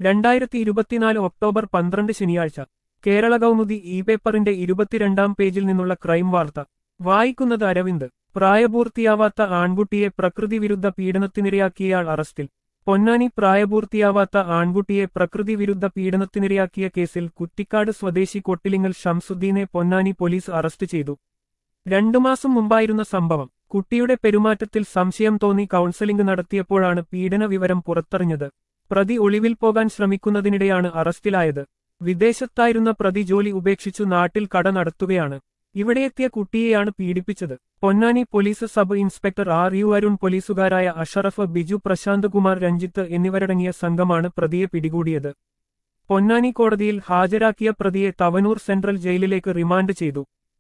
രണ്ടായിരത്തി ഇരുപത്തിനാല് ഒക്ടോബർ പന്ത്രണ്ട് ശനിയാഴ്ച കേരള കൗമുദി ഇ പേപ്പറിന്റെ ഇരുപത്തിരണ്ടാം പേജിൽ നിന്നുള്ള ക്രൈം വാർത്ത വായിക്കുന്നത് അരവിന്ദ് പ്രായപൂർത്തിയാവാത്ത ആൺകുട്ടിയെ പ്രകൃതി വിരുദ്ധ പീഡനത്തിനിരയാക്കിയയാൾ അറസ്റ്റിൽ പൊന്നാനി പ്രായപൂർത്തിയാവാത്ത ആൺകുട്ടിയെ പ്രകൃതി വിരുദ്ധ പീഡനത്തിനിരയാക്കിയ കേസിൽ കുറ്റിക്കാട് സ്വദേശി കൊട്ടിലിങ്ങൽ ഷംസുദ്ദീനെ പൊന്നാനി പോലീസ് അറസ്റ്റ് ചെയ്തു രണ്ടു മാസം മുമ്പായിരുന്ന സംഭവം കുട്ടിയുടെ പെരുമാറ്റത്തിൽ സംശയം തോന്നി കൗൺസലിംഗ് നടത്തിയപ്പോഴാണ് പീഡന വിവരം പുറത്തറിഞ്ഞത് പ്രതി ഒളിവിൽ പോകാൻ ശ്രമിക്കുന്നതിനിടെയാണ് അറസ്റ്റിലായത് വിദേശത്തായിരുന്ന പ്രതി ജോലി ഉപേക്ഷിച്ചു നാട്ടിൽ കട നടത്തുകയാണ് ഇവിടെയെത്തിയ കുട്ടിയെയാണ് പീഡിപ്പിച്ചത് Ponnani police sub inspector R U Arun പോലീസുകാരായ അഷറഫ് ബിജു പ്രശാന്ത് കുമാർ രഞ്ജിത്ത് എന്നിവരടങ്ങിയ സംഘമാണ് പ്രതിയെ പിടികൂടിയത് പൊന്നാനി കോടതിയിൽ ഹാജരാക്കിയ പ്രതിയെ തവനൂർ സെൻട്രൽ ജയിലിലേക്ക് റിമാൻഡ് ചെയ്തു